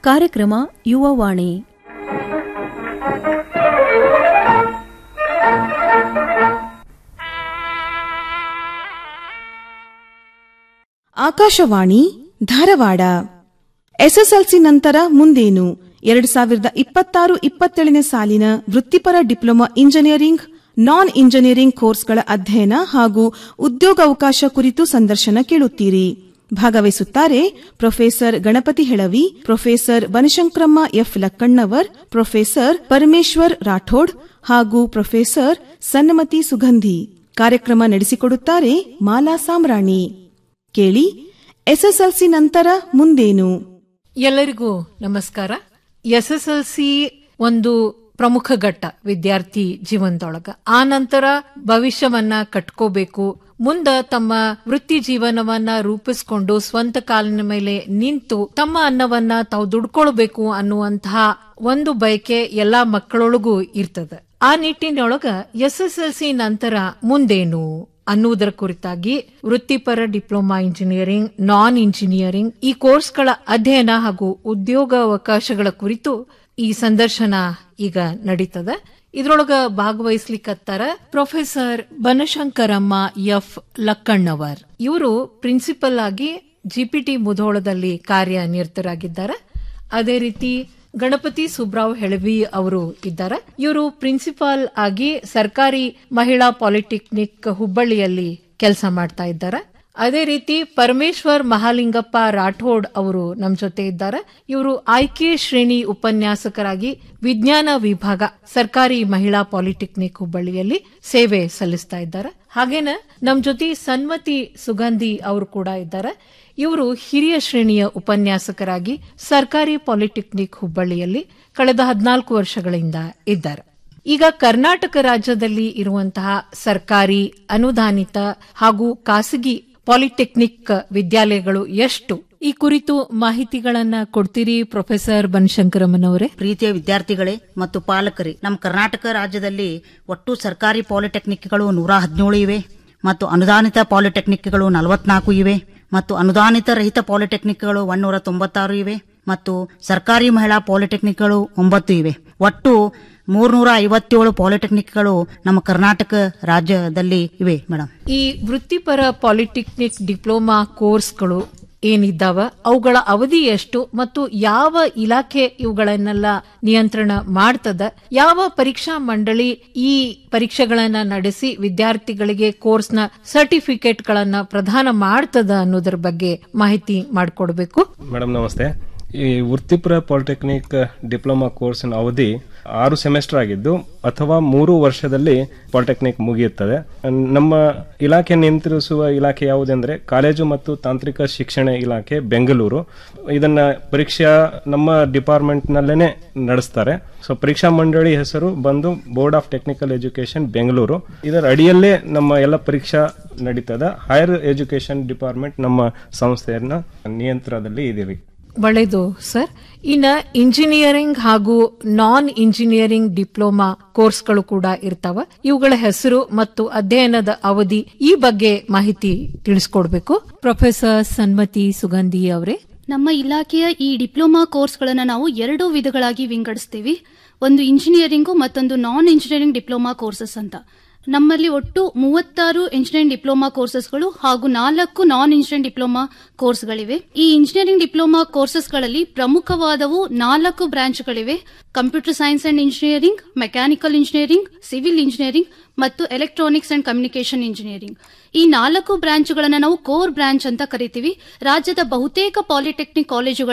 ಕಾರ್ಯಕ್ರಮ ಯುವವಾಣಿ ಆಕಾಶವಾಣಿ ಧಾರವಾಡ ಎಸ್ಎಸ್ಎಲ್ಸಿ ನಂತರ ಮುಂದೇನು ಎರಡು ಸಾವಿರದ ಇಪ್ಪತ್ತಾರು ಇಪ್ಪತ್ತೇಳನೇ ಸಾಲಿನ ವೃತ್ತಿಪರ ಡಿಪ್ಲೊಮಾ ಇಂಜಿನಿಯರಿಂಗ್ ನಾನ್ ಇಂಜಿನಿಯರಿಂಗ್ ಕೋರ್ಸ್ಗಳ ಅಧ್ಯಯನ ಹಾಗೂ ಉದ್ಯೋಗಾವಕಾಶ ಕುರಿತು ಸಂದರ್ಶನ ಕೇಳುತ್ತೀರಿ ಭಾಗವಹಿಸುತ್ತಾರೆ professor Ganapati Helavi professor Banashankramma F Lakkannavar professor Parameshwar Rathod ಹಾಗೂ ಪ್ರೊಫೆಸರ್ ಸನ್ನಮತಿ ಸುಗಂಧಿ ಕಾರ್ಯಕ್ರಮ ನಡೆಸಿಕೊಡುತ್ತಾರೆ ಮಾಲಾ ಸಾಮ್ರಾಣಿ ಕೇಳಿ ಎಸ್ಎಸ್ಎಲ್ಸಿ ನಂತರ ಮುಂದೇನು ಎಲ್ಲರಿಗೂ ನಮಸ್ಕಾರ ಎಸ್ಎಸ್ಎಲ್ಸಿ ಒಂದು ಪ್ರಮುಖ ಘಟ್ಟ ವಿದ್ಯಾರ್ಥಿ ಜೀವನದೊಳಗ ಆ ನಂತರ ಭವಿಷ್ಯವನ್ನ ಕಟ್ಕೋಬೇಕು ಮುಂದ ತಮ್ಮ ವೃತ್ತಿ ಜೀವನವನ್ನ ರೂಪಿಸ್ಕೊಂಡು ಸ್ವಂತ ಕಾಲಿನ ಮೇಲೆ ನಿಂತು ತಮ್ಮ ಅನ್ನವನ್ನ ತಾವು ದುಡ್ಕೊಳ್ಬೇಕು ಅನ್ನುವಂತಹ ಒಂದು ಬಯಕೆ ಎಲ್ಲಾ ಮಕ್ಕಳೊಳಗೂ ಇರ್ತದ ಆ ನಿಟ್ಟಿನೊಳಗ ಎಸ್ಎಸ್ಎಲ್ಸಿ ನಂತರ ಮುಂದೇನು ಅನ್ನುವುದರ ಕುರಿತಾಗಿ ವೃತ್ತಿಪರ ಡಿಪ್ಲೊಮಾ ಇಂಜಿನಿಯರಿಂಗ್ ನಾನ್ ಇಂಜಿನಿಯರಿಂಗ್ ಈ ಕೋರ್ಸ್ಗಳ ಅಧ್ಯಯನ ಹಾಗೂ ಉದ್ಯೋಗಾವಕಾಶಗಳ ಕುರಿತು ಈ ಸಂದರ್ಶನ ಈಗ ನಡೀತದ ಇದ್ರೊಳಗ ಭಾಗವಹಿಸ್ಲಿಕ್ಕತ್ತಾರ ಪ್ರೊಫೆಸರ್ ಬನಶಂಕರಮ್ಮ ಎಫ್ ಲಕ್ಕಣ್ಣವರ್ ಇವರು ಪ್ರಿನ್ಸಿಪಲ್ ಆಗಿ ಜಿಪಿಟಿ ಮುಧೋಳದಲ್ಲಿ ಕಾರ್ಯನಿರತರಾಗಿದ್ದಾರೆ ಅದೇ ರೀತಿ ಗಣಪತಿ ಸುಬ್ರಾವ್ ಹೆಳವಿ ಅವರು ಇದ್ದಾರೆ ಇವರು ಪ್ರಿನ್ಸಿಪಾಲ್ ಆಗಿ ಸರ್ಕಾರಿ ಮಹಿಳಾ ಪಾಲಿಟೆಕ್ನಿಕ್ ಹುಬ್ಬಳ್ಳಿಯಲ್ಲಿ ಕೆಲಸ ಮಾಡ್ತಾ ಇದ್ದಾರೆ ಅದೇ ರೀತಿ ಪರಮೇಶ್ವರ್ ಮಹಾಲಿಂಗಪ್ಪ ರಾಠೋಡ್ ಅವರು ನಮ್ಮ ಜೊತೆ ಇದ್ದಾರೆ ಇವರು ಆಯ್ಕೆ ಶ್ರೇಣಿ ಉಪನ್ಯಾಸಕರಾಗಿ ವಿಜ್ಞಾನ ವಿಭಾಗ ಸರ್ಕಾರಿ ಮಹಿಳಾ ಪಾಲಿಟೆಕ್ನಿಕ್ ಹುಬ್ಬಳ್ಳಿಯಲ್ಲಿ ಸೇವೆ ಸಲ್ಲಿಸ್ತಾ ಇದ್ದಾರೆ ಹಾಗೇನ ನಮ್ ಜೊತೆ ಸನ್ಮತಿ ಸುಗಂಧಿ ಅವರು ಕೂಡ ಇದ್ದಾರೆ ಇವರು ಹಿರಿಯ ಶ್ರೇಣಿಯ ಉಪನ್ಯಾಸಕರಾಗಿ ಸರ್ಕಾರಿ ಪಾಲಿಟೆಕ್ನಿಕ್ ಹುಬ್ಬಳ್ಳಿಯಲ್ಲಿ ಕಳೆದ ಹದಿನಾಲ್ಕು ವರ್ಷಗಳಿಂದ ಇದ್ದಾರೆ ಈಗ ಕರ್ನಾಟಕ ರಾಜ್ಯದಲ್ಲಿ ಇರುವಂತಹ ಸರ್ಕಾರಿ ಅನುದಾನಿತ ಹಾಗೂ ಖಾಸಗಿ ಪಾಲಿಟೆಕ್ನಿಕ್ ವಿದ್ಯಾಲಯಗಳು ಎಷ್ಟು ಈ ಕುರಿತು ಮಾಹಿತಿಗಳನ್ನ ಕೊಡ್ತೀರಿ ಪ್ರೊಫೆಸರ್ ಬನಶಂಕರಮ್ಮನವರೇ ಪ್ರೀತಿಯ ವಿದ್ಯಾರ್ಥಿಗಳೇ ಮತ್ತು ಪಾಲಕರೇ ನಮ್ಮ ಕರ್ನಾಟಕ ರಾಜ್ಯದಲ್ಲಿ ಒಟ್ಟು ಸರ್ಕಾರಿ ಪಾಲಿಟೆಕ್ನಿಕ್ಗಳು ನೂರ ಹದಿನೇಳು ಇವೆ ಮತ್ತು ಅನುದಾನಿತ ಪಾಲಿಟೆಕ್ನಿಕ್ಗಳು ನಲವತ್ನಾಲ್ಕು ಇವೆ ಮತ್ತು ಅನುದಾನಿತ ರಹಿತ ಪಾಲಿಟೆಕ್ನಿಕ್ಗಳು ಒನ್ನೂರ ತೊಂಬತ್ತಾರು ಇವೆ ಮತ್ತು ಸರ್ಕಾರಿ ಮಹಿಳಾ ಪಾಲಿಟೆಕ್ನಿಕ್ಗಳು ಒಂಬತ್ತು ಇವೆ ಒಟ್ಟು ಮೂರ್ನೂರ ಐವತ್ತೇಳು ಪಾಲಿಟೆಕ್ನಿಕ್ಗಳು ನಮ್ಮ ಕರ್ನಾಟಕ ರಾಜ್ಯದಲ್ಲಿ ಇವೆ ಮೇಡಮ್ ಈ ವೃತ್ತಿಪರ ಪಾಲಿಟೆಕ್ನಿಕ್ ಡಿಪ್ಲೊಮಾ ಕೋರ್ಸ್ಗಳು ಏನಿದ್ದಾವ ಅವುಗಳ ಅವಧಿ ಎಷ್ಟು ಮತ್ತು ಯಾವ ಇಲಾಖೆ ಇವುಗಳನ್ನೆಲ್ಲ ನಿಯಂತ್ರಣ ಮಾಡ್ತದ ಯಾವ ಪರೀಕ್ಷಾ ಮಂಡಳಿ ಈ ಪರೀಕ್ಷೆಗಳನ್ನ ನಡೆಸಿ ವಿದ್ಯಾರ್ಥಿಗಳಿಗೆ ಕೋರ್ಸ್ನ ಸರ್ಟಿಫಿಕೇಟ್ಗಳನ್ನ ಪ್ರದಾನ ಮಾಡ್ತದ ಅನ್ನೋದ್ರ ಬಗ್ಗೆ ಮಾಹಿತಿ ಮಾಡಿಕೊಡ್ಬೇಕು ಮೇಡಮ್ ನಮಸ್ತೆ ಈ ವೃತ್ತಿಪರ ಪಾಲಿಟೆಕ್ನಿಕ್ ಡಿಪ್ಲೊಮಾ ಕೋರ್ಸಿನ ಅವಧಿ ಆರು ಸೆಮೆಸ್ಟರ್ ಆಗಿದ್ದು ಅಥವಾ ಮೂರು ವರ್ಷದಲ್ಲಿ ಪಾಲಿಟೆಕ್ನಿಕ್ ಮುಗಿಯುತ್ತದೆ ನಮ್ಮ ಇಲಾಖೆ ನಿಯಂತ್ರಿಸುವ ಇಲಾಖೆ ಯಾವುದೆಂದ್ರೆ ಕಾಲೇಜು ಮತ್ತು ತಾಂತ್ರಿಕ ಶಿಕ್ಷಣ ಇಲಾಖೆ ಬೆಂಗಳೂರು ಇದನ್ನ ಪರೀಕ್ಷಾ ನಮ್ಮ ಡಿಪಾರ್ಟ್ಮೆಂಟ್ ನಲ್ಲೇನೆ ನಡೆಸ್ತಾರೆ ಸೊ ಪರೀಕ್ಷಾ ಮಂಡಳಿ ಹೆಸರು ಬಂದು board of technical education Bengaluru ಇದರ ಅಡಿಯಲ್ಲೇ ನಮ್ಮ ಎಲ್ಲ ಪರೀಕ್ಷಾ ನಡೀತದ ಹೈಯರ್ ಎಜುಕೇಶನ್ ಡಿಪಾರ್ಟ್ಮೆಂಟ್ ನಮ್ಮ ಸಂಸ್ಥೆಯನ್ನ ನಿಯಂತ್ರಣದಲ್ಲಿ ಇದೀವಿ ಒಳ್ಳೆಯದು ಸರ್ ಇನ್ನ ಇಂಜಿನಿಯರಿಂಗ್ ಹಾಗೂ ನಾನ್ ಇಂಜಿನಿಯರಿಂಗ್ ಡಿಪ್ಲೊಮಾ ಕೋರ್ಸ್ಗಳು ಕೂಡ ಇರ್ತಾವ ಇವುಗಳ ಹೆಸರು ಮತ್ತು ಅಧ್ಯಯನದ ಅವಧಿ ಈ ಬಗ್ಗೆ ಮಾಹಿತಿ ತಿಳಿಸ್ಕೊಡ್ಬೇಕು ಪ್ರೊಫೆಸರ್ ಸನ್ಮತಿ ಸುಗಂಧಿ ಅವರೇ ನಮ್ಮ ಇಲಾಖೆಯ ಈ ಡಿಪ್ಲೊಮಾ ಕೋರ್ಸ್ಗಳನ್ನು ನಾವು ಎರಡು ವಿಧಗಳಾಗಿ ವಿಂಗಡಿಸ್ತೀವಿ ಒಂದು ಇಂಜಿನಿಯರಿಂಗು ಮತ್ತೊಂದು ನಾನ್ ಇಂಜಿನಿಯರಿಂಗ್ ಡಿಪ್ಲೊಮಾ ಕೋರ್ಸಸ್ ಅಂತ ನಮ್ಮಲ್ಲಿ ಒಟ್ಟು ಮೂವತ್ತಾರು ಇಂಜಿನಿಯರಿಂಗ್ ಡಿಪ್ಲೊಮಾ ಕೋರ್ಸಸ್ಗಳು ಹಾಗೂ ನಾಲ್ಕು ನಾನ್ ಇಂಜಿನಿಯರಿಂಗ್ ಡಿಪ್ಲೊಮಾ ಕೋರ್ಸ್ಗಳಿವೆ ಈ ಇಂಜಿನಿಯರಿಂಗ್ ಡಿಪ್ಲೊಮಾ ಕೋರ್ಸಸ್ಗಳಲ್ಲಿ ಪ್ರಮುಖವಾದವು ನಾಲ್ಕು ಬ್ರಾಂಚ್ಗಳಿವೆ computer science and engineering mechanical engineering civil engineering ಮತ್ತು ಎಲೆಕ್ಟ್ರಾನಿಕ್ಸ್ ಅಂಡ್ ಕಮ್ಯುನಿಕೇಶನ್ ಇಂಜಿನಿಯರಿಂಗ್ ಈ ನಾಲ್ಕು ಬ್ರಾಂಚ್ಗಳನ್ನು ನಾವು ಕೋರ್ ಬ್ರಾಂಚ್ ಅಂತ ಕರಿತೀವಿ ರಾಜ್ಯದ ಬಹುತೇಕ ಪಾಲಿಟೆಕ್ನಿಕ್ ಕಾಲೇಜುಗಳು